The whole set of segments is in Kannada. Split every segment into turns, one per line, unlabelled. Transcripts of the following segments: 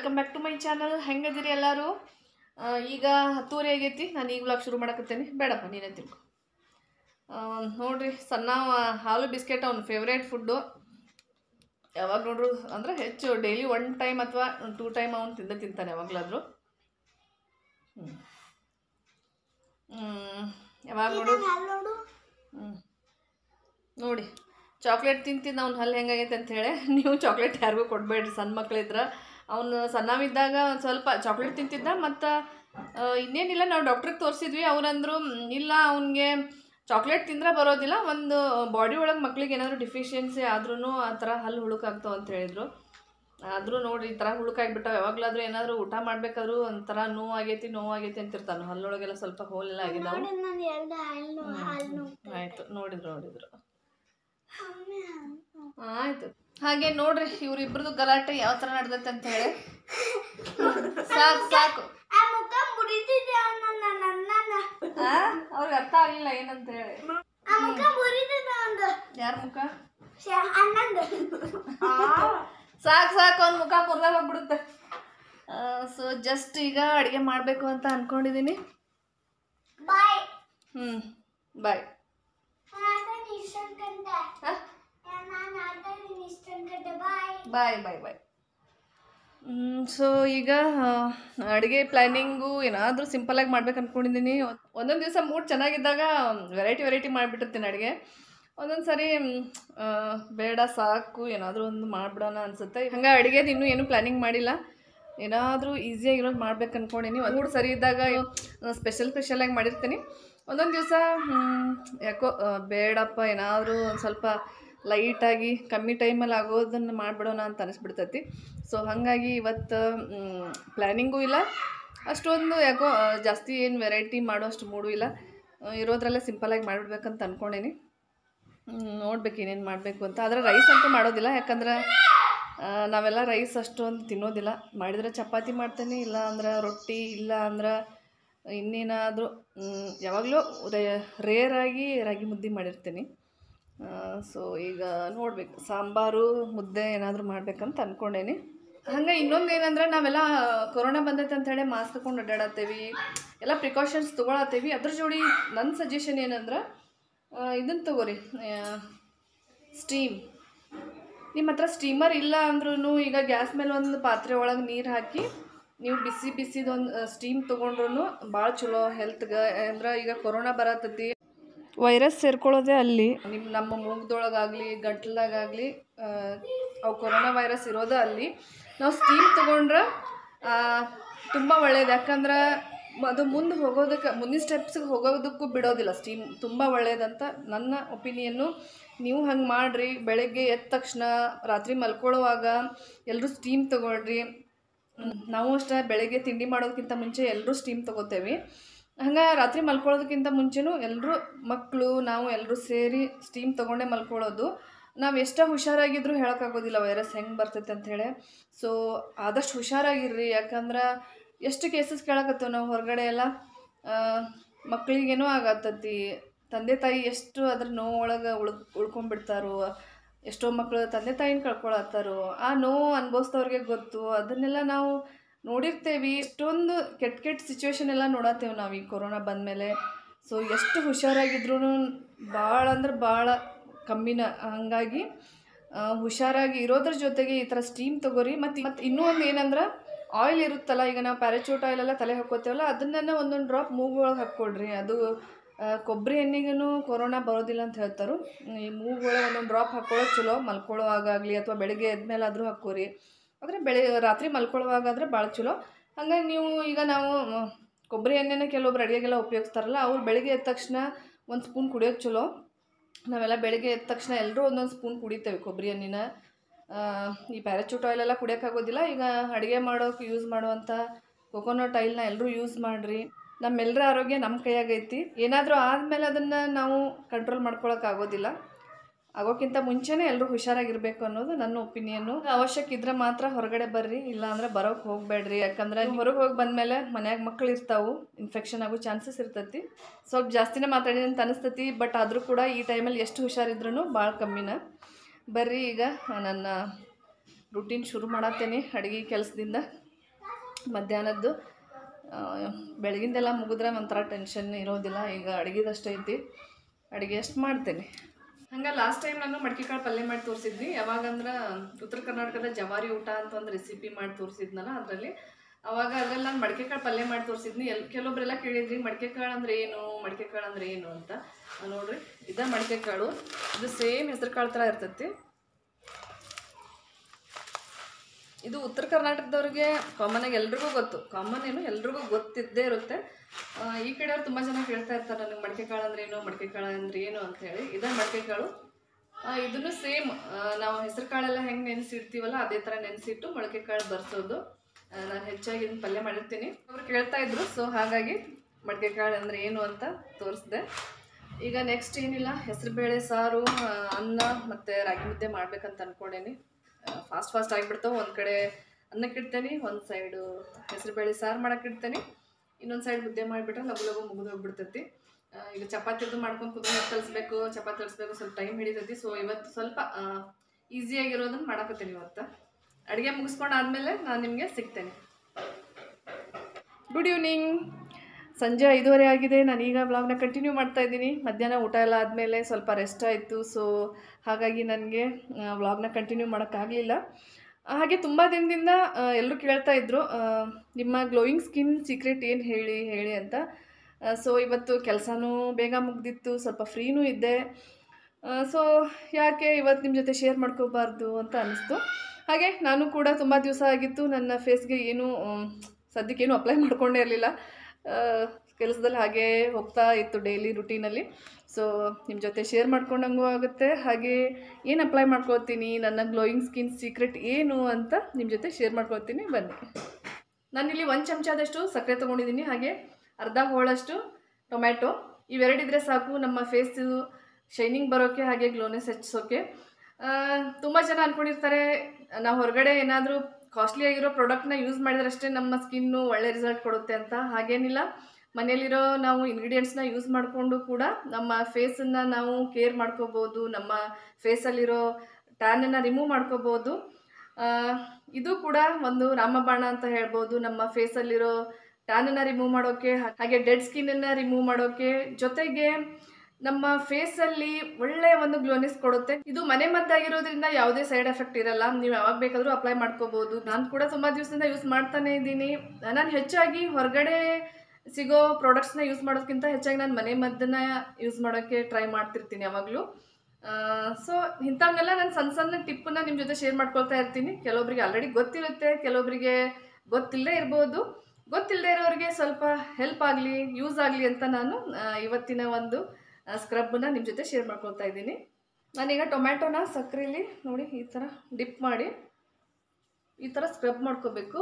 Welcome back to my channel ಹೆಂಗದಿರಿ ಎಲ್ಲರೂ ಆ, ಈಗ ಹತ್ತುವರೆ ಆಗೈತಿ ನಾನು ಈಗ ವ್ಲಾಗ್ ಶುರು ಮಾಡಕತ್ತೇನೆ ಬೇಡಪ್ಪ ನೀನೇ ತಿಳ್ಕೊ ಆ, ನೋಡ್ರಿ ಸಣ್ಣ ಹಾಲು ಬಿಸ್ಕೆಟ್ ಅವ್ನ ಫೇವ್ರೇಟ್ ಫುಡ್ಡು ಯಾವಾಗ ನೋಡ್ರು ಅಂದ್ರೆ ಹೆಚ್ಚು ಡೈಲಿ ಒನ್ ಟೈಮ್ ಅಥವಾ ಟೂ ಟೈಮ್ ಅವನು ತಿಂದೇ ತಿಂತಾನೆ ಯಾವಾಗಲಾದರೂ ಹ್ಞೂ ಯಾವಾಗ ನೋಡು ಹ್ಞೂ ನೋಡಿ ಚಾಕ್ಲೇಟ್ ತಿಂತಿದ್ದು ಅವ್ನ ಹಲ್ಲು ಹೆಂಗಾಗೈತೆ ಅಂತ ಹೇಳಿ ನೀವು ಚಾಕ್ಲೇಟ್ ಯಾರಿಗೂ ಕೊಡಬೇಡ್ರಿ ಸಣ್ಣ ಮಕ್ಳಿದ್ರೆ ಅವನು ಸಣ್ಣವಿದ್ದಾಗ ಒಂದು ಸ್ವಲ್ಪ ಚಾಕ್ಲೇಟ್ ತಿಂತಿದ್ದ ಮತ್ತು ಇನ್ನೇನಿಲ್ಲ ನಾವು ಡಾಕ್ಟ್ರಿಗೆ ತೋರಿಸಿದ್ವಿ ಅವ್ರಂದ್ರು "ಮ್, ಇಲ್ಲ ಅವನಿಗೆ ಚಾಕ್ಲೇಟ್ ತಿಂದ್ರೆ ಬರೋದಿಲ್ಲ ಒಂದು ಬಾಡಿ ಒಳಗೆ ಮಕ್ಳಿಗೆ ಏನಾದರೂ ಡಿಫಿಷಿಯನ್ಸಿ ಆದ್ರೂ ಆ ಥರ ಹಲ್ಲು ಹುಳುಕಾಗ್ತಾವ ಅಂತ ಹೇಳಿದ್ರು ಆದರೂ ನೋಡ್ರಿ ಈ ಥರ ಹುಳುಕಾಗ್ಬಿಟ್ಟಾವ ಯಾವಾಗಲಾದ್ರೂ ಏನಾದರೂ ಊಟ ಮಾಡಬೇಕಾದ್ರೂ ಒಂಥರ ನೋವಾಗೈತಿ ನೋವಾಗೈತಿ ಅಂತಿರ್ತಾನೆ ಹಲ್ಲೊಳಗೆಲ್ಲ ಸ್ವಲ್ಪ ಹೋಲೆಲ್ಲ ಆಗಿದಾವೆ
ನಾನು ಎರಡು ಹಾಲು ಹಾಲು
ಆಯ್ತು ನೋಡಿದ್ರು ನೋಡಿದ್ರು ಆಯ್ತು ಹಾಗೆ ನೋಡ್ರಿ ಇವ್ರಿಬ್ರದ್ದು ಗಲಾಟೆ ಯಾವ ಥರ ನಡ್ದೈತೆ ಅಂತ ಹೇಳಿ ಸಾಕು ಸಾಕು
ಆ ಮುಖ ಮುರಿದಿದೆ ನನ್ನ ನನ್ನ
ಆ ಅವ್ರಿಗೆ ಅರ್ಥ ಆಗಲಿಲ್ಲ ಏನಂತ ಹೇಳಿ
ಆ ಮುಖ ಮುರಿದಿದೆ ಒಂದು
ಯಾರ ಮುಖ
ಅಣ್ಣಂದು
ಸಾಕು ಸಾಕು ಅವ್ನ ಮುಖ ಮುರ್ದಾಗ ಹೋಗ್ಬಿಡುತ್ತೆ ಸೊ ಜಸ್ಟ್ ಈಗ ಅಡುಗೆ ಮಾಡಬೇಕು ಅಂತ ಅಂದ್ಕೊಂಡಿದ್ದೀನಿ
ಬಾಯ್
ಹ್ಞೂ ಬಾಯ್
ನಾನು ಇಷ್ಟಂಕಂತ ನಾನು ಆಡ್ತೀನಿ ಇಷ್ಟಂಕಂತ ಬಾಯ್
ಬಾಯ್ ಬಾಯ್ ಬಾಯ್ ಸೊ ಈಗ ಅಡುಗೆ ಪ್ಲ್ಯಾನಿಂಗು ಏನಾದರೂ ಸಿಂಪಲಾಗಿ ಮಾಡ್ಬೇಕು ಅಂದ್ಕೊಂಡಿದ್ದೀನಿ ಒಂದೊಂದು ದಿವಸ ಮೂಡ್ ಚೆನ್ನಾಗಿದ್ದಾಗ ವೆರೈಟಿ ವೆರೈಟಿ ಮಾಡಿಬಿಟ್ಟಿರ್ತೀನಿ ಅಡುಗೆ ಒಂದೊಂದು ಸರಿ ಮ್, ಆ, ಬೇಡ ಸಾಕು ಏನಾದರೂ ಒಂದು ಮಾಡಿಬಿಡೋಣ ಅನಿಸುತ್ತೆ ಹಂಗೆ ಅಡುಗೆದು ಇನ್ನೂ ಏನೂ ಪ್ಲ್ಯಾನಿಂಗ್ ಮಾಡಿಲ್ಲ ಏನಾದರೂ ಈಸಿಯಾಗಿರೋದು ಮಾಡ್ಬೇಕು ಅಂದ್ಕೊಂಡಿನಿ ಮೂಡ್ ಸರಿ ಇದ್ದಾಗ ಸ್ಪೆಷಲ್ ಸ್ಪೆಷಲಾಗಿ ಮಾಡಿರ್ತೀನಿ ಒಂದೊಂದು ದಿವಸ ಯಾಕೋ ಆ, ಬೇಡಪ್ಪ ಏನಾದರೂ ಒಂದು ಸ್ವಲ್ಪ ಲೈಟಾಗಿ ಕಮ್ಮಿ ಟೈಮಲ್ಲಿ ಆಗೋದನ್ನು ಮಾಡಿಬಿಡೋಣ ಅಂತ ಅನಿಸ್ಬಿಡ್ತೈತಿ ಸೊ ಹಾಗಾಗಿ ಇವತ್ತು ಪ್ಲ್ಯಾನಿಂಗೂ ಇಲ್ಲ ಅಷ್ಟೊಂದು ಯಾಕೋ ಆ, ಜಾಸ್ತಿ ಏನು ವೆರೈಟಿ ಮಾಡೋ ಅಷ್ಟು ಮೂಡು ಇಲ್ಲ ಆ, ಇರೋದ್ರಲ್ಲೇ ಸಿಂಪಲಾಗಿ ಮಾಡಿಬಿಡ್ಬೇಕಂತ ಅಂದ್ಕೊಂಡೇನಿ ನೋಡ್ಬೇಕು ಏನೇನು ಮಾಡಬೇಕು ಅಂತ ಆದರೆ ರೈಸ್ ಅಂತೂ ಮಾಡೋದಿಲ್ಲ ಯಾಕಂದ್ರೆ ಆ, ನಾವೆಲ್ಲ ರೈಸ್ ಅಷ್ಟೊಂದು ತಿನ್ನೋದಿಲ್ಲ ಮಾಡಿದರೆ ಚಪಾತಿ ಮಾಡ್ತೇನೆ ಇಲ್ಲ ಅಂದ್ರೆ ರೊಟ್ಟಿ ಇಲ್ಲ ಅಂದ್ರೆ ಇನ್ನೇನಾದರೂ ಯಾವಾಗಲೂ ರೇರಾಗಿ ರಾಗಿ ಮುದ್ದೆ ಮಾಡಿರ್ತೀನಿ ಸೊ ಈಗ ನೋಡ್ಬೇಕು ಸಾಂಬಾರು ಮುದ್ದೆ ಏನಾದರೂ ಮಾಡ್ಬೇಕಂತ ಅಂದ್ಕೊಂಡೇನಿ ಹಂಗೆ ಇನ್ನೊಂದು ಏನಂದ್ರೆ ನಾವೆಲ್ಲ ಕೊರೋನಾ ಬಂದೈತೆ ಅಂತ ಹೇಳಿ ಮಾಸ್ಕ್ ಹಾಕೊಂಡು ಅಡ್ಡಾಡತ್ತೇವಿ ಎಲ್ಲ ಪ್ರಿಕಾಷನ್ಸ್ ತೊಗೊಳತ್ತೇವಿ ಅದ್ರ ಜೋಡಿ ನನ್ನ ಸಜೆಷನ್ ಏನಂದ್ರೆ ಇದನ್ನು ತಗೋರಿ ಸ್ಟೀಮ್ ನಿಮ್ಮ ಹತ್ರ ಸ್ಟೀಮರ್ ಇಲ್ಲ ಅಂದ್ರೂ ಈಗ ಗ್ಯಾಸ್ ಮೇಲೆ ಒಂದು ಪಾತ್ರೆ ಒಳಗೆ ನೀರು ಹಾಕಿ ನೀವು ಬಿಸಿ ಬಿಸಿದೊಂದು ಸ್ಟೀಮ್ ತೊಗೊಂಡ್ರು ಭಾಳ ಚಲೋ ಹೆಲ್ತ್ಗೆ ಅಂದ್ರೆ ಈಗ ಕೊರೋನಾ ಬರತ್ತತಿ ವೈರಸ್ ಸೇರ್ಕೊಳ್ಳೋದೇ ಅಲ್ಲಿ ನಿಮ್ಮ ನಮ್ಮ ಮೂಗ್ದೊಳಗಾಗಲಿ ಗಂಟ್ಲದಾಗಲಿ ಅವು ಕೊರೋನಾ ವೈರಸ್ ಇರೋದೇ ಅಲ್ಲಿ ನಾವು ಸ್ಟೀಮ್ ತೊಗೊಂಡ್ರೆ ತುಂಬ ಒಳ್ಳೇದು ಯಾಕಂದ್ರೆ ಅದು ಮುಂದೆ ಹೋಗೋದಕ್ಕೆ ಮುಂದಿನ ಸ್ಟೆಪ್ಸ್ಗೆ ಹೋಗೋದಕ್ಕೂ ಬಿಡೋದಿಲ್ಲ ಸ್ಟೀಮ್ ತುಂಬ ಒಳ್ಳೇದಂತ ನನ್ನ ಒಪಿನಿಯನ್ನು ನೀವು ಹಂಗೆ ಮಾಡಿರಿ ಬೆಳಗ್ಗೆ ಎದ್ದ ತಕ್ಷಣ ರಾತ್ರಿ ಮಲ್ಕೊಳ್ಳೋವಾಗ ಎಲ್ಲರೂ ಸ್ಟೀಮ್ ತೊಗೊಳ್ರಿ ಹ್ಮ್. ನಾವು ಅಷ್ಟೇ ಬೆಳಗ್ಗೆ ತಿಂಡಿ ಮಾಡೋದಕ್ಕಿಂತ ಮುಂಚೆ ಎಲ್ಲರೂ ಸ್ಟೀಮ್ ತೊಗೋತೇವೆ ಹಂಗೆ ರಾತ್ರಿ ಮಲ್ಕೊಳ್ಳೋದಕ್ಕಿಂತ ಮುಂಚೆನೂ ಎಲ್ಲರೂ ಮಕ್ಕಳು ನಾವು ಎಲ್ಲರೂ ಸೇರಿ ಸ್ಟೀಮ್ ತೊಗೊಂಡೇ ಮಲ್ಕೊಳ್ಳೋದು ನಾವು ಎಷ್ಟೇ ಹುಷಾರಾಗಿದ್ರೂ ಹೇಳೋಕ್ಕಾಗೋದಿಲ್ಲ ವೈರಸ್ ಹೆಂಗೆ ಬರ್ತೈತೆ ಅಂಥೇಳಿ ಸೊ ಆದಷ್ಟು ಹುಷಾರಾಗಿರ್ರಿ ಯಾಕಂದ್ರೆ ಎಷ್ಟು ಕೇಸಸ್ ಕೇಳಕತ್ತೇವೆ ನಾವು ಹೊರಗಡೆ ಎಲ್ಲ ಆ, ಮಕ್ಕಳಿಗೇನೋ ಆಗತ್ತತಿ ತಂದೆ ತಾಯಿ ಎಷ್ಟು ಅದ್ರ ನೋವೊಳಗೆ ಉಳ್ ಉಳ್ಕೊಂಡ್ಬಿಡ್ತಾರೋ ಎಷ್ಟೋ ಮಕ್ಕಳು ತಂದೆ ತಾಯಿನ ಕಳ್ಕೊಳತ್ತಾರೋ ಆ ನೋವು ಅನುಭವಿಸ್ದವ್ರಿಗೆ ಗೊತ್ತು ಅದನ್ನೆಲ್ಲ ನಾವು ನೋಡಿರ್ತೇವೆ ಎಷ್ಟೊಂದು ಕೆಟ್ಟ ಕೆಟ್ಟ ಸಿಚುವೇಶನ್ ಎಲ್ಲ ನೋಡತ್ತೇವೆ ನಾವು ಈ ಕೊರೋನಾ ಬಂದಮೇಲೆ ಸೊ ಎಷ್ಟು ಹುಷಾರಾಗಿದ್ರೂ ಭಾಳ ಅಂದ್ರೆ ಭಾಳ ಕಮ್ಮಿನ ಹಾಗಾಗಿ ಆ, ಹುಷಾರಾಗಿ ಇರೋದ್ರ ಜೊತೆಗೆ ಈ ಥರ ಸ್ಟೀಮ್ ತೊಗೋರಿ ಮತ್ತು ಮತ್ತು ಇನ್ನೂ ಒಂದು ಏನಂದ್ರೆ ಆಯಿಲ್ ಇರುತ್ತಲ್ಲ ಈಗ ನಾವು ಪ್ಯಾರಾಚೂಟ್ ಆಯಿಲ್ ಎಲ್ಲ ತಲೆ ಹಾಕೋತೇವಲ್ಲ ಅದನ್ನೇ ಒಂದೊಂದು ಡ್ರಾಪ್ ಮೂಗೊಳಗೆ ಹಾಕ್ಕೊಳ್ರಿ ಅದು ಆ, ಕೊಬ್ಬರಿ ಎಣ್ಣೆಗೂ ಕೊರೋನಾ ಬರೋದಿಲ್ಲ ಅಂತ ಹೇಳ್ತಾರೆ ಈ ಮೂಗೊಳಗೆ ಒಂದೊಂದು ಡ್ರಾಪ್ ಹಾಕ್ಕೊಳ್ಳೋದು ಚಲೋ ಮಲ್ಕೊಳ್ಳೋವಾಗಲಿ ಅಥವಾ ಬೆಳಗ್ಗೆ ಎದ್ಮೇಲಾದರೂ ಹಾಕ್ಕೋರಿ ಆದರೆ ಬೆಳೆ ರಾತ್ರಿ ಮಲ್ಕೊಳ್ಳೋವಾಗಾದ್ರೆ ಭಾಳ ಚಲೋ ಹಂಗಾಗಿ ನೀವು ಈಗ ನಾವು ಮ್, ಕೊಬ್ಬರಿ ಎಣ್ಣೆನ ಕೆಲವೊಬ್ರು ಅಡುಗೆಗೆಲ್ಲ ಉಪಯೋಗಿಸ್ತಾರಲ್ಲ ಅವ್ರು ಬೆಳಗ್ಗೆ ಎದ್ದ ತಕ್ಷಣ ಒಂದು ಸ್ಪೂನ್ ಕುಡಿಯೋದು ಚಲೋ ನಾವೆಲ್ಲ ಬೆಳಗ್ಗೆ ಎದ್ದ ತಕ್ಷಣ ಎಲ್ಲರೂ ಒಂದೊಂದು ಸ್ಪೂನ್ ಕುಡಿತೇವೆ ಕೊಬ್ಬರಿ ಎಣ್ಣೆನ ಆ, ಈ ಪ್ಯಾರಾಚೂಟ್ ಆಯಿಲೆಲ್ಲ ಕುಡಿಯೋಕ್ಕಾಗೋದಿಲ್ಲ ಈಗ ಅಡುಗೆ ಮಾಡೋಕೆ ಯೂಸ್ ಮಾಡುವಂಥ ಕೊಕೊನಟ್ ಆಯಿಲ್ನ ಎಲ್ಲರೂ ಯೂಸ್ ಮಾಡಿರಿ ನಮ್ಮೆಲ್ಲರ ಆರೋಗ್ಯ ನಮ್ಮ ಕೈಯಾಗೈತಿ ಏನಾದರೂ ಆದಮೇಲೆ ಅದನ್ನು ನಾವು ಕಂಟ್ರೋಲ್ ಮಾಡ್ಕೊಳಕ್ಕಾಗೋದಿಲ್ಲ ಆಗೋಕ್ಕಿಂತ ಮುಂಚೆನೇ ಎಲ್ಲರೂ ಹುಷಾರಾಗಿರ್ಬೇಕು ಅನ್ನೋದು ನನ್ನ ಒಪಿನಿಯನ್ನು ಅವಶ್ಯಕ ಇದ್ರೆ ಮಾತ್ರ ಹೊರಗಡೆ ಬರ್ರಿ ಇಲ್ಲ ಅಂದ್ರೆ ಬರೋಕೆ ಹೋಗಬೇಡ್ರಿ ಯಾಕಂದ್ರೆ ಹೊರಗೆ ಹೋಗಿ ಬಂದಮೇಲೆ ಮನ್ಯಾಗ ಮಕ್ಳು ಇರ್ತಾವು ಇನ್ಫೆಕ್ಷನ್ ಆಗೋ ಚಾನ್ಸಸ್ ಇರ್ತೈತಿ ಸ್ವಲ್ಪ ಜಾಸ್ತಿನೇ ಮಾತಾಡಿದೆ ಅಂತ ಅನಿಸ್ತೈತಿ ಬಟ್ ಆದರೂ ಕೂಡ ಈ ಟೈಮಲ್ಲಿ ಎಷ್ಟು ಹುಷಾರಿದ್ರೂ ಭಾಳ ಕಮ್ಮಿನ ಬರ್ರಿ ಈಗ ನನ್ನ ರುಟೀನ್ ಶುರು ಮಾಡತ್ತೇನೆ ಅಡುಗೆ ಕೆಲಸದಿಂದ ಮಧ್ಯಾಹ್ನದ್ದು ಆ, ಬೆಳಗಿಂದೆಲ್ಲ ಮುಗಿದ್ರೆ ಒಂಥರ ಟೆನ್ಷನ್ ಇರೋದಿಲ್ಲ ಈಗ ಅಡುಗೆದಷ್ಟು ಐತಿ ಅಡುಗೆ ಅಷ್ಟು ಮಾಡ್ತೇನೆ ಹಂಗೆ ಲಾಸ್ಟ್ ಟೈಮ್ ನಾನು ಮಡಿಕೆಕಾಳು ಪಲ್ಯ ಮಾಡಿ ತೋರಿಸಿದ್ನಿ ಯಾವಾಗಂದ್ರೆ ಉತ್ತರ ಕರ್ನಾಟಕದ ಜವಾರಿ ಊಟ ಅಂತ ಒಂದು ರೆಸಿಪಿ ಮಾಡಿ ತೋರಿಸಿದ್ನಲ್ಲ ಅದರಲ್ಲಿ ಅವಾಗ ಅದ್ರಲ್ಲಿ ನಾನು ಮಡಿಕೆಕಾಳು ಪಲ್ಯ ಮಾಡಿ ತೋರಿಸಿದ್ನಿ ಎಲ್ ಕೆಲವೊಬ್ರೆಲ್ಲ ಕೇಳಿದ್ರಿ ಮಡಿಕೆಕಾಳು ಅಂದ್ರೆ ಏನು ಮಡಿಕೆಕಾಳು ಅಂದ್ರೆ ಏನು ಅಂತ ಆ, ನೋಡ್ರಿ ಇದ ಮಡಿಕೆಕಾಳು ಇದು ಸೇಮ್ ಹೆಸರು ಕಾಳು ಥರ ಇರ್ತೈತಿ ಇದು ಉತ್ತರ ಕರ್ನಾಟಕದವ್ರಿಗೆ ಕಾಮನ್ ಆಗಿ ಎಲ್ರಿಗೂ ಗೊತ್ತು ಕಾಮನ್ ಏನು ಎಲ್ರಿಗೂ ಗೊತ್ತಿದ್ದೇ ಇರುತ್ತೆ ಆ, ಈ ಕಡೆಯವ್ರು ತುಂಬ ಜನ ಕೇಳ್ತಾ ಇರ್ತಾರೆ ನನಗೆ ಮಡಿಕೆ ಕಾಳು ಅಂದ್ರೆ ಏನು ಮಡಿಕೆ ಕಾಳು ಅಂದ್ರೆ ಏನು ಅಂತ ಹೇಳಿ ಇದೇ ಮಡಿಕೆ ಕಾಳು ಆ, ಇದನ್ನು ಸೇಮ್ ನಾವು ಹೆಸರು ಕಾಳೆಲ್ಲ ಹೆಂಗೆ ನೆನೆಸಿಡ್ತೀವಲ್ಲ ಅದೇ ಥರ ನೆನೆಸಿಟ್ಟು ಮೊಳಕೆ ಕಾಳು ಬರ್ಸೋದು ನಾನು ಹೆಚ್ಚಾಗಿ ಇದನ್ನ ಪಲ್ಯ ಮಾಡಿರ್ತೀನಿ ಅವ್ರು ಕೇಳ್ತಾ ಇದ್ರು ಸೊ ಹಾಗಾಗಿ ಮಡಿಕೆ ಕಾಳು ಅಂದ್ರೆ ಏನು ಅಂತ ತೋರಿಸ್ದೆ ಈಗ ನೆಕ್ಸ್ಟ್ ಏನಿಲ್ಲ ಹೆಸರುಬೇಳೆ ಸಾರು ಆ, ಅನ್ನ ಮತ್ತು ರಾಗಿ ಮುದ್ದೆ ಮಾಡ್ಬೇಕಂತ ಅಂದ್ಕೊಂಡೇನಿ ಫಾಸ್ಟ್ ಫಾಸ್ಟ್ ಆಗಿಬಿಡ್ತಾವೆ ಒಂದು ಕಡೆ ಅನ್ನಕ್ಕೆ ಇಡ್ತೇನೆ ಒಂದು ಸೈಡು ಹೆಸರುಬೇಳೆ ಸಾರು ಮಾಡಕ್ಕೆ ಇಡ್ತೇನೆ ಇನ್ನೊಂದು ಸೈಡ್ ಮುದ್ದೆ ಮಾಡಿಬಿಟ್ರೆ ಲಗು ಲಗು ಮುಗಿದು ಹೋಗ್ಬಿಡ್ತೈತಿ ಆ, ಈಗ ಚಪಾತಿದು ಮಾಡ್ಕೊಂಡು ಕುದುರೆ ಕಲಿಸ್ಬೇಕು ಚಪಾತಿ ತರಿಸ್ಬೇಕು ಸ್ವಲ್ಪ ಟೈಮ್ ಹಿಡಿತೈತಿ ಸೊ ಇವತ್ತು ಸ್ವಲ್ಪ ಈಸಿಯಾಗಿರೋದನ್ನ ಮಾಡಕತ್ತೀನಿ ಇವತ್ತು ಅಡುಗೆ ಮುಗಿಸ್ಕೊಂಡು ಆದಮೇಲೆ ನಾನು ನಿಮಗೆ ಸಿಗ್ತೇನೆ ಗುಡ್ ಈವ್ನಿಂಗ್ ಸಂಜೆ ಐದೂವರೆ ಆಗಿದೆ ನಾನೀಗ ವ್ಲಾಗ್ನ ಕಂಟಿನ್ಯೂ ಮಾಡ್ತಾ ಇದ್ದೀನಿ ಮಧ್ಯಾಹ್ನ ಊಟ ಎಲ್ಲ ಆದಮೇಲೆ ಸ್ವಲ್ಪ ರೆಸ್ಟ್ ಆಯಿತು ಸೊ ಹಾಗಾಗಿ ನನಗೆ ವ್ಲಾಗ್ನ ಕಂಟಿನ್ಯೂ ಮಾಡೋಕ್ಕಾಗಲಿಲ್ಲ ಹಾಗೆ ತುಂಬ ದಿನದಿಂದ ಎಲ್ಲರೂ ಕೇಳ್ತಾ ಇದ್ರು ಆ, ನಿಮ್ಮ ಗ್ಲೋಯಿಂಗ್ ಸ್ಕಿನ್ ಸೀಕ್ರೆಟ್ ಏನು ಹೇಳಿ ಹೇಳಿ ಅಂತ ಸೊ ಇವತ್ತು ಕೆಲಸನೂ ಬೇಗ ಮುಗ್ದಿತ್ತು ಸ್ವಲ್ಪ ಫ್ರೀನೂ ಇದ್ದೆ ಸೊ ಯಾಕೆ ಇವತ್ತು ನಿಮ್ಮ ಜೊತೆ ಶೇರ್ ಮಾಡ್ಕೋಬಾರ್ದು ಅಂತ ಅನ್ನಿಸ್ತು ಹಾಗೆ ನಾನು ಕೂಡ ತುಂಬ ದಿವಸ ಆಗಿತ್ತು ನನ್ನ ಫೇಸ್ಗೆ ಏನು ಸದ್ಯಕ್ಕೇನು ಅಪ್ಲೈ ಮಾಡ್ಕೊಂಡೇ ಇರಲಿಲ್ಲ ಕೆಲಸದಲ್ಲಿ ಹಾಗೆ ಹೋಗ್ತಾ ಇತ್ತು ಡೈಲಿ ರುಟೀನಲ್ಲಿ ಸೊ ನಿಮ್ಮ ಜೊತೆ ಶೇರ್ ಮಾಡ್ಕೊಂಡಂಗೂ ಆಗುತ್ತೆ ಹಾಗೆ ಏನು ಅಪ್ಲೈ ಮಾಡ್ಕೊತೀನಿ ನನ್ನ ಗ್ಲೋಯಿಂಗ್ ಸ್ಕಿನ್ ಸೀಕ್ರೆಟ್ ಏನು ಅಂತ ನಿಮ್ಮ ಜೊತೆ ಶೇರ್ ಮಾಡ್ಕೊತೀನಿ ಬನ್ನಿ ನಾನಿಲ್ಲಿ ಒಂದು ಚಮಚದಷ್ಟು ಸಕ್ಕರೆ ತೊಗೊಂಡಿದ್ದೀನಿ ಹಾಗೆ ಅರ್ಧ ಹೋಳಷ್ಟು ಟೊಮ್ಯಾಟೊ ಇವೆರಡಿದ್ರೆ ಸಾಕು ನಮ್ಮ ಫೇಸು ಶೈನಿಂಗ್ ಬರೋಕ್ಕೆ ಹಾಗೆ ಗ್ಲೋನೆಸ್ ಹೆಚ್ಚಿಸೋಕ್ಕೆ ತುಂಬ ಜನ ಅಂದ್ಕೊಂಡಿರ್ತಾರೆ ನಾವು ಹೊರಗಡೆ ಏನಾದರೂ ಕಾಸ್ಟ್ಲಿ ಆಗಿರೋ ಪ್ರಾಡಕ್ಟ್ನ ಯೂಸ್ ಮಾಡಿದ್ರಷ್ಟೇ ನಮ್ಮ ಸ್ಕಿನ್ನು ಒಳ್ಳೆ ರಿಸಲ್ಟ್ ಕೊಡುತ್ತೆ ಅಂತ ಹಾಗೇನಿಲ್ಲ ಮನೇಲಿರೋ ನಾವು ಇಂಗ್ರೀಡಿಯೆಂಟ್ಸ್ನ ಯೂಸ್ ಮಾಡಿಕೊಂಡು ಕೂಡ ನಮ್ಮ ಫೇಸನ್ನು ನಾವು ಕೇರ್ ಮಾಡ್ಕೋಬೋದು ನಮ್ಮ ಫೇಸಲ್ಲಿರೋ ಟ್ಯಾನನ್ನು ರಿಮೂವ್ ಮಾಡ್ಕೋಬೋದು ಆ, ಇದು ಕೂಡ ಒಂದು ರಾಮಬಾಣ ಅಂತ ಹೇಳ್ಬೋದು ನಮ್ಮ ಫೇಸಲ್ಲಿರೋ ಟ್ಯಾನನ್ನು ರಿಮೂವ್ ಮಾಡೋಕ್ಕೆ ಹಾಗೆ ಡೆಡ್ ಸ್ಕಿನ್ನನ್ನು ರಿಮೂವ್ ಮಾಡೋಕ್ಕೆ ಜೊತೆಗೆ ನಮ್ಮ ಫೇಸಲ್ಲಿ ಒಳ್ಳೆಯ ಒಂದು ಗ್ಲೋನೆಸ್ ಕೊಡುತ್ತೆ ಇದು ಮನೆ ಮದ್ದಾಗಿರೋದ್ರಿಂದ ಯಾವುದೇ ಸೈಡ್ ಎಫೆಕ್ಟ್ ಇರಲ್ಲ ನೀವು ಯಾವಾಗ ಬೇಕಾದರೂ ಅಪ್ಲೈ ಮಾಡ್ಕೋಬೋದು ನಾನು ಕೂಡ ತುಂಬ ದಿವಸದಿಂದ ಯೂಸ್ ಮಾಡ್ತಾನೆ ಇದ್ದೀನಿ ನಾನು ಹೆಚ್ಚಾಗಿ ಹೊರಗಡೆ ಸಿಗೋ ಪ್ರಾಡಕ್ಟ್ಸ್ನ ಯೂಸ್ ಮಾಡೋದಕ್ಕಿಂತ ಹೆಚ್ಚಾಗಿ ನಾನು ಮನೆ ಮದ್ದನ್ನ ಯೂಸ್ ಮಾಡೋಕ್ಕೆ ಟ್ರೈ ಮಾಡ್ತಿರ್ತೀನಿ ಯಾವಾಗಲೂ ಸೊ ಇಂಥವನ್ನೆಲ್ಲ ನಾನು ಸಣ್ಣ ಸಣ್ಣ ಟಿಪ್ಪನ್ನ ನಿಮ್ಮ ಜೊತೆ ಶೇರ್ ಮಾಡ್ಕೊಳ್ತಾ ಇರ್ತೀನಿ ಕೆಲವೊಬ್ಬರಿಗೆ ಆಲ್ರೆಡಿ ಗೊತ್ತಿರುತ್ತೆ ಕೆಲವೊಬ್ಬರಿಗೆ ಗೊತ್ತಿಲ್ಲದೆ ಇರ್ಬೋದು ಗೊತ್ತಿಲ್ಲದೆ ಇರೋರಿಗೆ ಸ್ವಲ್ಪ ಹೆಲ್ಪ್ ಆಗಲಿ ಯೂಸ್ ಆಗಲಿ ಅಂತ ನಾನು ಆ, ಇವತ್ತಿನ ಒಂದು ಸ್ಕ್ರಬ್ಬನ್ನ ನಿಮ್ಮ ಜೊತೆ ಶೇರ್ ಮಾಡ್ಕೊಳ್ತಾ ಇದ್ದೀನಿ ನಾನೀಗ ಟೊಮ್ಯಾಟೊನ ಸಕ್ಕರೆಲಿ ನೋಡಿ ಈ ಥರ ಡಿಪ್ ಮಾಡಿ ಈ ಥರ ಸ್ಕ್ರಬ್ ಮಾಡ್ಕೋಬೇಕು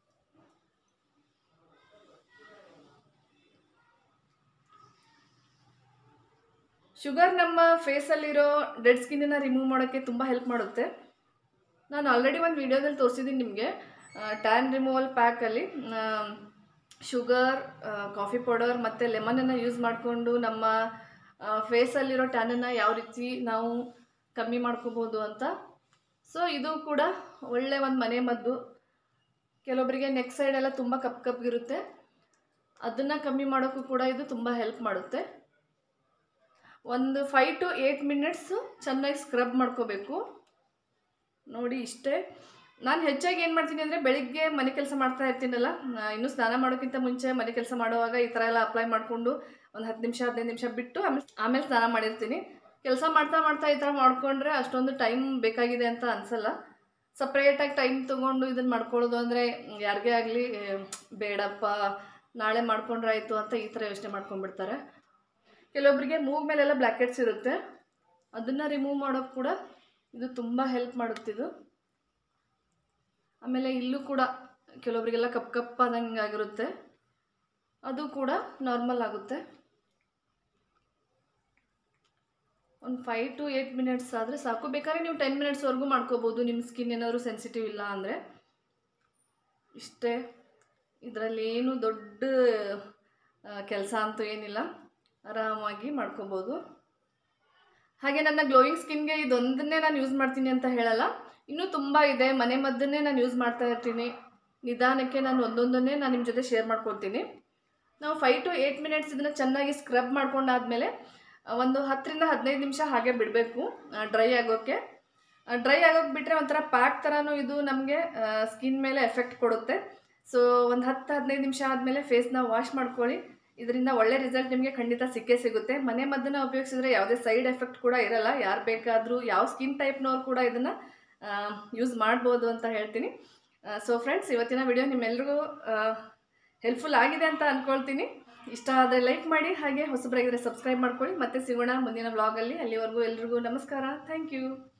ಶುಗರ್ ನಮ್ಮ ಫೇಸಲ್ಲಿರೋ ಡೆಡ್ ಸ್ಕಿನ್ನನ್ನು ರಿಮೂವ್ ಮಾಡೋಕ್ಕೆ ತುಂಬ ಹೆಲ್ಪ್ ಮಾಡುತ್ತೆ ನಾನು ಆಲ್ರೆಡಿ ಒಂದು ವಿಡಿಯೋದಲ್ಲಿ ತೋರಿಸಿದ್ದೀನಿ ನಿಮಗೆ ಟ್ಯಾನ್ ರಿಮೂವಲ್ ಪ್ಯಾಕಲ್ಲಿ ಶುಗರ್ ಕಾಫಿ ಪೌಡರ್ ಮತ್ತು ಲೆಮನನ್ನು ಯೂಸ್ ಮಾಡಿಕೊಂಡು ನಮ್ಮ ಫೇಸಲ್ಲಿರೋ ಟ್ಯಾನನ್ನು ಯಾವ ರೀತಿ ನಾವು ಕಮ್ಮಿ ಮಾಡ್ಕೋಬೋದು ಅಂತ ಸೊ ಇದು ಕೂಡ ಒಳ್ಳೆ ಒಂದು ಮನೆ ಮದ್ದು ಕೆಲವೊಬ್ಬರಿಗೆ ನೆಕ್ ಸೈಡೆಲ್ಲ ತುಂಬ ಕಪ್ ಕಪ್ಗಿರುತ್ತೆ ಅದನ್ನು ಕಮ್ಮಿ ಮಾಡೋಕ್ಕೂ ಕೂಡ ಇದು ತುಂಬ ಹೆಲ್ಪ್ ಮಾಡುತ್ತೆ ಒಂದು ಫೈವ್ ಟು ಏಯ್ಟ್ ಮಿನಿಟ್ಸು ಚೆನ್ನಾಗಿ ಸ್ಕ್ರಬ್ ಮಾಡ್ಕೋಬೇಕು ನೋಡಿ ಇಷ್ಟೇ ನಾನು ಹೆಚ್ಚಾಗಿ ಏನು ಮಾಡ್ತೀನಿ ಅಂದರೆ ಬೆಳಿಗ್ಗೆ ಮನೆ ಕೆಲಸ ಮಾಡ್ತಾ ಇರ್ತೀನಲ್ಲ ನಾ ಇನ್ನೂ ಸ್ನಾನ ಮಾಡೋಕ್ಕಿಂತ ಮುಂಚೆ ಮನೆ ಕೆಲಸ ಮಾಡುವಾಗ ಈ ಥರ ಎಲ್ಲ ಅಪ್ಲೈ ಮಾಡಿಕೊಂಡು ಒಂದು ಹತ್ತು ನಿಮಿಷ ಹದಿನೈದು ನಿಮಿಷ ಬಿಟ್ಟು ಆಮೇಲೆ ಆಮೇಲೆ ಸ್ನಾನ ಮಾಡಿರ್ತೀನಿ ಕೆಲಸ ಮಾಡ್ತಾ ಮಾಡ್ತಾ ಈ ಥರ ಮಾಡ್ಕೊಂಡ್ರೆ ಅಷ್ಟೊಂದು ಟೈಮ್ ಬೇಕಾಗಿದೆ ಅಂತ ಅನಿಸಲ್ಲ ಸಪ್ರೇಟಾಗಿ ಟೈಮ್ ತೊಗೊಂಡು ಇದನ್ನು ಮಾಡ್ಕೊಳ್ಳೋದು ಅಂದರೆ ಯಾರಿಗೇ ಆಗಲಿ ಬೇಡಪ್ಪ ನಾಳೆ ಮಾಡ್ಕೊಂಡ್ರೆ ಆಯಿತು ಅಂತ ಈ ಥರ ಯೋಚನೆ ಮಾಡ್ಕೊಂಡ್ಬಿಡ್ತಾರೆ ಕೆಲವೊಬ್ಬರಿಗೆ ಮೂಗ್ ಮೇಲೆಲ್ಲ ಬ್ಲ್ಯಾಕೆಟ್ಸ್ ಇರುತ್ತೆ ಅದನ್ನು ರಿಮೂವ್ ಮಾಡೋಕ್ಕೆ ಕೂಡ ಇದು ತುಂಬ ಹೆಲ್ಪ್ ಮಾಡುತ್ತಿದ್ದು ಆಮೇಲೆ ಇಲ್ಲೂ ಕೂಡ ಕೆಲವೊಬ್ಬರಿಗೆಲ್ಲ ಕಪ್ ಕಪ್ಪಾದಂಗೆ ಆಗಿರುತ್ತೆ ಅದು ಕೂಡ ನಾರ್ಮಲ್ ಆಗುತ್ತೆ ಒಂದು ಫೈವ್ ಟು ಏಯ್ಟ್ ಮಿನಿಟ್ಸ್ ಆದರೆ ಸಾಕು ಬೇಕಾದ್ರೆ ನೀವು ಟೆನ್ ಮಿನಿಟ್ಸ್ವರೆಗೂ ಮಾಡ್ಕೋಬೋದು ನಿಮ್ಮ ಸ್ಕಿನ್ ಏನಾದರೂ ಸೆನ್ಸಿಟಿವ್ ಇಲ್ಲ ಅಂದರೆ ಇಷ್ಟೇ ಇದರಲ್ಲಿ ಏನು ದೊಡ್ಡ ಕೆಲಸ ಅಂತೂ ಏನಿಲ್ಲ ಆರಾಮಾಗಿ ಮಾಡ್ಕೋಬೋದು ಹಾಗೆ ನನ್ನ ಗ್ಲೋಯಿಂಗ್ ಸ್ಕಿನ್ಗೆ ಇದೊಂದನ್ನೇ ನಾನು ಯೂಸ್ ಮಾಡ್ತೀನಿ ಅಂತ ಹೇಳಲ್ಲ ಇನ್ನೂ ತುಂಬ ಇದೆ ಮನೆ ಮದ್ದನ್ನೇ ನಾನು ಯೂಸ್ ಮಾಡ್ತಾ ಇರ್ತೀನಿ ನಿಧಾನಕ್ಕೆ ನಾನು ಒಂದೊಂದನ್ನೇ ನಾನು ನಿಮ್ಮ ಜೊತೆ ಶೇರ್ ಮಾಡ್ಕೊಳ್ತೀನಿ ನಾವು ಫೈವ್ ಟು ಏಯ್ಟ್ ಮಿನಿಟ್ಸ್ ಇದನ್ನು ಚೆನ್ನಾಗಿ ಸ್ಕ್ರಬ್ ಮಾಡ್ಕೊಂಡಾದ್ಮೇಲೆ ಆ, ಒಂದು ಹತ್ತರಿಂದ ಹದಿನೈದು ನಿಮಿಷ ಹಾಗೆ ಬಿಡಬೇಕು ಡ್ರೈ ಆಗೋಕ್ಕೆ ಡ್ರೈ ಆಗೋಕೆ ಬಿಟ್ಟರೆ ಒಂಥರ ಪ್ಯಾಕ್ ಥರನೂ ಇದು ನಮಗೆ ಸ್ಕಿನ್ ಮೇಲೆ ಎಫೆಕ್ಟ್ ಕೊಡುತ್ತೆ ಸೊ ಒಂದು ಹತ್ತು ಹದಿನೈದು ನಿಮಿಷ ಆದಮೇಲೆ ಫೇಸ್ನ ವಾಶ್ ಮಾಡ್ಕೊಳ್ಳಿ ಇದರಿಂದ ಒಳ್ಳೆ ರಿಸಲ್ಟ್ ನಿಮಗೆ ಖಂಡಿತ ಸಿಕ್ಕೇ ಸಿಗುತ್ತೆ ಮನೆ ಮದ್ದನ್ನು ಉಪಯೋಗಿಸಿದ್ರೆ ಯಾವುದೇ ಸೈಡ್ ಎಫೆಕ್ಟ್ ಕೂಡ ಇರಲ್ಲ ಯಾರು ಬೇಕಾದರೂ ಯಾವ ಸ್ಕಿನ್ ಟೈಪ್ನವ್ರು ಕೂಡ ಇದನ್ನು ಯೂಸ್ ಮಾಡ್ಬೋದು ಅಂತ ಹೇಳ್ತೀನಿ ಸೊ ಫ್ರೆಂಡ್ಸ್ ಇವತ್ತಿನ ವಿಡಿಯೋ ನಿಮ್ಮೆಲ್ರಿಗೂ ಹೆಲ್ಪ್ಫುಲ್ ಆಗಿದೆ ಅಂತ ಅಂದ್ಕೊಳ್ತೀನಿ ಇಷ್ಟ ಆದರೆ ಲೈಕ್ ಮಾಡಿ ಹಾಗೆ ಹೊಸಬರಾಗಿದ್ದರೆ ಸಬ್ಸ್ಕ್ರೈಬ್ ಮಾಡ್ಕೊಳ್ಳಿ ಮತ್ತೆ ಸಿಗೋಣ ಮುಂದಿನ ವ್ಲಾಗಲ್ಲಿ ಅಲ್ಲಿವರೆಗೂ ಎಲ್ರಿಗೂ ನಮಸ್ಕಾರ ಥ್ಯಾಂಕ್ ಯು